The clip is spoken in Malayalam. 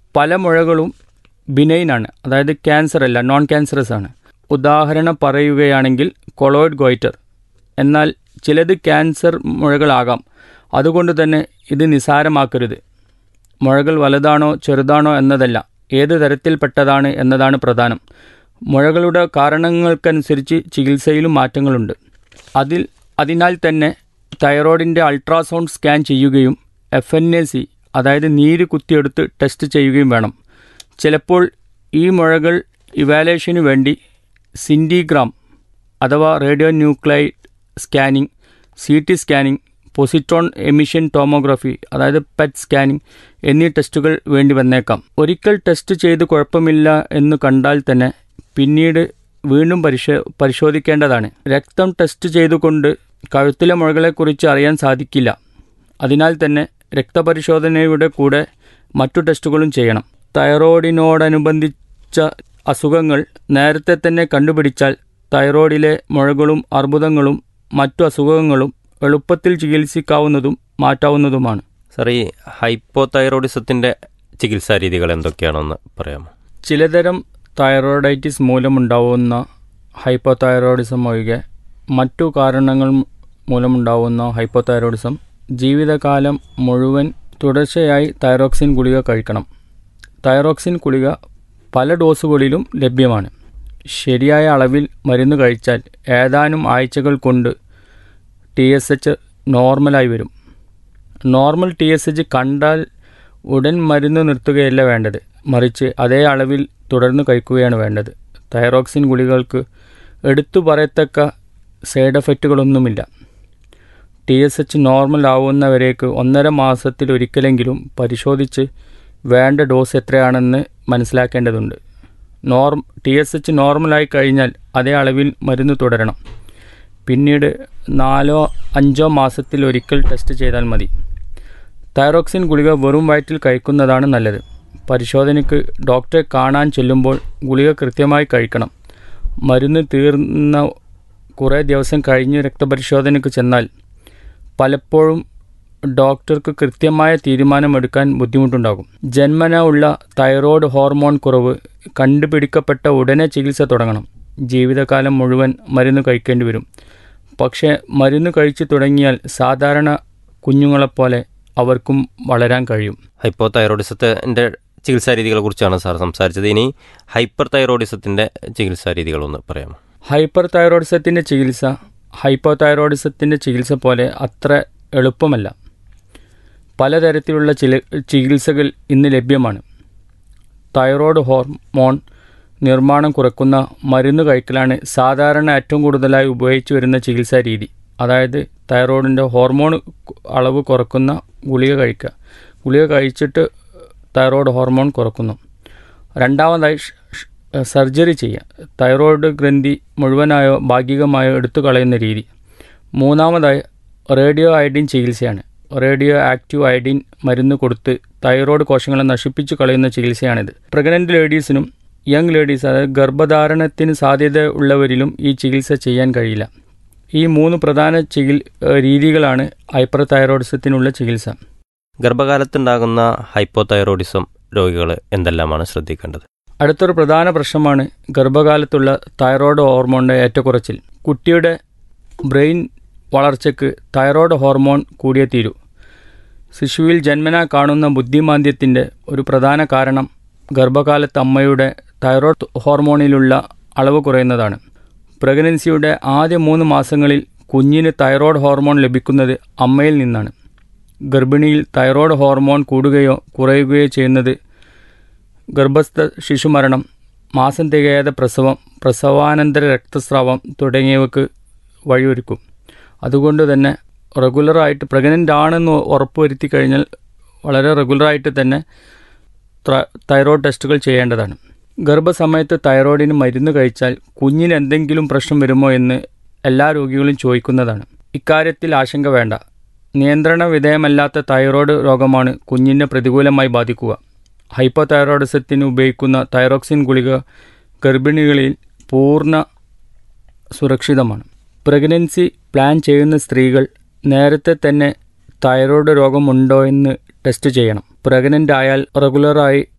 പല മുഴകളും ബിനൈനാണ് അതായത് ക്യാൻസർ അല്ല നോൺ ക്യാൻസറസ് ആണ് ഉദാഹരണം പറയുകയാണെങ്കിൽ കൊളോയിഡ് ഗോയിറ്റർ എന്നാൽ ചിലത് ക്യാൻസർ മുഴകളാകാം അതുകൊണ്ട് തന്നെ ഇത് നിസാരമാക്കരുത് മുഴകൾ വലുതാണോ ചെറുതാണോ എന്നതല്ല ഏത് തരത്തിൽപ്പെട്ടതാണ് എന്നതാണ് പ്രധാനം മുഴകളുടെ കാരണങ്ങൾക്കനുസരിച്ച് ചികിത്സയിലും മാറ്റങ്ങളുണ്ട് അതിൽ അതിനാൽ തന്നെ തൈറോയിഡിൻ്റെ അൾട്രാസൗണ്ട് സ്കാൻ ചെയ്യുകയും എഫ് എൻ എ സി അതായത് നീര് കുത്തിയെടുത്ത് ടെസ്റ്റ് ചെയ്യുകയും വേണം ചിലപ്പോൾ ഈ മുഴകൾ ഇവാലുവേഷന് വേണ്ടി സിൻഡിഗ്രാം അഥവാ radio nuclide scanning C T scanning positron emission tomography അതായത് പെറ്റ് സ്കാനിംഗ് എന്നീ ടെസ്റ്റുകൾ വേണ്ടി വന്നേക്കാം ഒരിക്കൽ ടെസ്റ്റ് ചെയ്ത് കുഴപ്പമില്ല എന്ന് കണ്ടാൽ തന്നെ പിന്നീട് വീണ്ടും പരിശോ പരിശോധിക്കേണ്ടതാണ് രക്തം ടെസ്റ്റ് ചെയ്തുകൊണ്ട് കഴുത്തിലെ മുഴകളെക്കുറിച്ച് അറിയാൻ സാധിക്കില്ല അതിനാൽ തന്നെ രക്തപരിശോധനയുടെ കൂടെ മറ്റു ടെസ്റ്റുകളും ചെയ്യണം തൈറോയിഡിനോടനുബന്ധിച്ച അസുഖങ്ങൾ നേരത്തെ തന്നെ കണ്ടുപിടിച്ചാൽ തൈറോയിഡിലെ മുഴകളും അർബുദങ്ങളും മറ്റു അസുഖങ്ങളും എളുപ്പത്തിൽ ചികിത്സിക്കാവുന്നതും മാറ്റാവുന്നതുമാണ് സാർ ഈ ഹൈപ്പോ തൈറോയിഡിസത്തിൻ്റെ ചികിത്സാ രീതികൾ എന്തൊക്കെയാണെന്ന് പറയാമോ ചിലതരം തൈറോയിഡൈറ്റിസ് മൂലമുണ്ടാവുന്ന ഹൈപ്പോതൈറോയിഡിസം ഒഴികെ മറ്റു കാരണങ്ങൾ മൂലമുണ്ടാവുന്ന ഹൈപ്പോതൈറോയിഡിസം ജീവിതകാലം മുഴുവൻ തുടർച്ചയായി തൈറോക്സിൻ ഗുളിക കഴിക്കണം തൈറോക്സിൻ ഗുളിക പല ഡോസുകളിലും ലഭ്യമാണ് ശരിയായ അളവിൽ മരുന്ന് കഴിച്ചാൽ ഏതാനും ആഴ്ചകൾ കൊണ്ട് ടി എസ് എച്ച് നോർമലായി വരും നോർമൽ ടി എസ് എച്ച് കണ്ടാൽ ഉടൻ മരുന്ന് നിർത്തുകയല്ല വേണ്ടത് മറിച്ച് അതേ അളവിൽ തുടർന്ന് കഴിക്കുകയാണ് വേണ്ടത് തൈറോക്സിൻ ഗുളികൾക്ക് എടുത്തു പറയത്തക്ക സൈഡ് എഫക്റ്റുകളൊന്നുമില്ല ടി എസ് എച്ച് നോർമൽ ആവുന്നവരേക്ക് ഒന്നര മാസത്തിലൊരിക്കലെങ്കിലും പരിശോധിച്ച് വേണ്ട ഡോസ് എത്രയാണെന്ന് മനസ്സിലാക്കേണ്ടതുണ്ട് നോർം ടി എസ് എച്ച് നോർമലായി കഴിഞ്ഞാൽ അതേ അളവിൽ മരുന്ന് തുടരണം പിന്നീട് നാലോ അഞ്ചോ മാസത്തിൽ ഒരിക്കൽ ടെസ്റ്റ് ചെയ്താൽ മതി തൈറോക്സിൻ ഗുളിക വെറും വയറ്റിൽ കഴിക്കുന്നതാണ് നല്ലത് പരിശോധനയ്ക്ക് ഡോക്ടറെ കാണാൻ ചെല്ലുമ്പോൾ ഗുളിക കൃത്യമായി കഴിക്കണം മരുന്ന് തീർന്ന കുറേ ദിവസം കഴിഞ്ഞ് രക്തപരിശോധനയ്ക്ക് ചെന്നാൽ പലപ്പോഴും ഡോക്ടർക്ക് കൃത്യമായ തീരുമാനമെടുക്കാൻ ബുദ്ധിമുട്ടുണ്ടാകും ജന്മന ഉള്ള തൈറോയ്ഡ് ഹോർമോൺ കുറവ് കണ്ടുപിടിക്കപ്പെട്ട ഉടനെ ചികിത്സ തുടങ്ങണം ജീവിതകാലം മുഴുവൻ മരുന്ന് കഴിക്കേണ്ടി വരും പക്ഷേ മരുന്ന് കഴിച്ചു തുടങ്ങിയാൽ സാധാരണ കുഞ്ഞുങ്ങളെപ്പോലെ അവർക്കും വളരാൻ കഴിയും ഹൈപ്പോ തൈറോയിഡിസത്തിൻ്റെ ചികിത്സാ രീതികളെ കുറിച്ചാണ് സാർ സംസാരിച്ചത് ഇനി ഹൈപ്പർ തൈറോയിഡിസത്തിൻ്റെ ചികിത്സാ രീതികളൊന്ന് പറയാമോ ഹൈപ്പർ തൈറോയിഡിസത്തിൻ്റെ ചികിത്സ ഹൈപ്പോ തൈറോയിഡിസത്തിൻ്റെ ചികിത്സ പോലെ അത്ര എളുപ്പമല്ല പലതരത്തിലുള്ള ചില ചികിത്സകൾ ഇന്ന് ലഭ്യമാണ് തൈറോയ്ഡ് ഹോർമോൺ നിർമ്മാണം കുറയ്ക്കുന്ന മരുന്ന് കഴിക്കലാണ് സാധാരണ ഏറ്റവും കൂടുതലായി ഉപയോഗിച്ചു വരുന്ന ചികിത്സാ രീതി അതായത് തൈറോയിഡിൻ്റെ ഹോർമോൺ അളവ് കുറക്കുന്ന ഗുളിക കഴിക്കുക ഗുളിക കഴിച്ചിട്ട് തൈറോയ്ഡ് ഹോർമോൺ കുറക്കുന്നു രണ്ടാമതായി സർജറി ചെയ്യുക തൈറോയ്ഡ് ഗ്രന്ഥി മുഴുവനായോ ഭാഗികമായോ എടുത്തു കളയുന്ന രീതി മൂന്നാമതായി റേഡിയോ അയഡിൻ ചികിത്സയാണ് റേഡിയോ ആക്റ്റീവ് അയഡിൻ മരുന്ന് കൊടുത്ത് തൈറോയ്ഡ് കോശങ്ങളെ നശിപ്പിച്ചു കളയുന്ന ചികിത്സയാണിത് പ്രഗ്നൻ്റ് ലേഡീസിനും യങ് ലേഡീസ് അതായത് ഗർഭധാരണത്തിന് സാധ്യത ഉള്ളവരിലും ഈ ചികിത്സ ചെയ്യാൻ കഴിയില്ല ഈ മൂന്ന് പ്രധാന ചികിൽ രീതികളാണ് ഹൈപ്പർ തൈറോയിഡിസത്തിനുള്ള ചികിത്സ ഗർഭകാലത്തുണ്ടാകുന്ന ഹൈപ്പോ തൈറോയിഡിസം രോഗികൾ എന്തെല്ലാമാണ് ശ്രദ്ധിക്കേണ്ടത് അടുത്തൊരു പ്രധാന പ്രശ്നമാണ് ഗർഭകാലത്തുള്ള തൈറോയ്ഡ് ഹോർമോണിൻ്റെ ഏറ്റക്കുറച്ചിൽ കുട്ടിയുടെ ബ്രെയിൻ വളർച്ചയ്ക്ക് തൈറോയ്ഡ് ഹോർമോൺ കൂടിയേ തീരൂ ശിശുവിൽ ജന്മന കാണുന്ന ബുദ്ധിമാന്ദ്യത്തിൻ്റെ ഒരു പ്രധാന കാരണം ഗർഭകാലത്ത് അമ്മയുടെ തൈറോയ്ഡ് ഹോർമോണിലുള്ള അളവ് കുറയുന്നതാണ് പ്രഗ്നൻസിയുടെ ആദ്യ മൂന്ന് മാസങ്ങളിൽ കുഞ്ഞിന് തൈറോയ്ഡ് ഹോർമോൺ ലഭിക്കുന്നത് അമ്മയിൽ നിന്നാണ് ഗർഭിണിയിൽ തൈറോയ്ഡ് ഹോർമോൺ കൂടുകയോ കുറയുകയോ ചെയ്യുന്നത് ഗർഭസ്ഥ ശിശുമരണം മാസം തികയാതെ പ്രസവം പ്രസവാനന്തര രക്തസ്രാവം തുടങ്ങിയവക്ക് വഴിയൊരുക്കും അതുകൊണ്ട് തന്നെ റെഗുലറായിട്ട് പ്രഗ്നൻ്റ് ആണെന്ന് ഉറപ്പുവരുത്തി കഴിഞ്ഞാൽ വളരെ റെഗുലറായിട്ട് തന്നെ തൈറോയ്ഡ് ടെസ്റ്റുകൾ ചെയ്യേണ്ടതാണ് ഗർഭസമയത്ത് തൈറോയിഡിന് മരുന്ന് കഴിച്ചാൽ കുഞ്ഞിന് എന്തെങ്കിലും പ്രശ്നം വരുമോ എന്ന് എല്ലാ രോഗികളും ചോദിക്കുന്നതാണ് ഇക്കാര്യത്തിൽ ആശങ്ക വേണ്ട നിയന്ത്രണ വിധേയമല്ലാത്ത തൈറോയ്ഡ് രോഗമാണ് കുഞ്ഞിനെ പ്രതികൂലമായി ബാധിക്കുക ഹൈപ്പോ തൈറോയിഡിസത്തിന് ഉപയോഗിക്കുന്ന തൈറോക്സിൻ ഗുളിക ഗർഭിണികളിൽ പൂർണ്ണ സുരക്ഷിതമാണ് പ്രഗ്നൻസി പ്ലാൻ ചെയ്യുന്ന സ്ത്രീകൾ നേരത്തെ തന്നെ തൈറോയ്ഡ് രോഗമുണ്ടോ എന്ന് ടെസ്റ്റ് ചെയ്യണം പ്രഗ്നൻ്റ് ആയാൽ റെഗുലറായി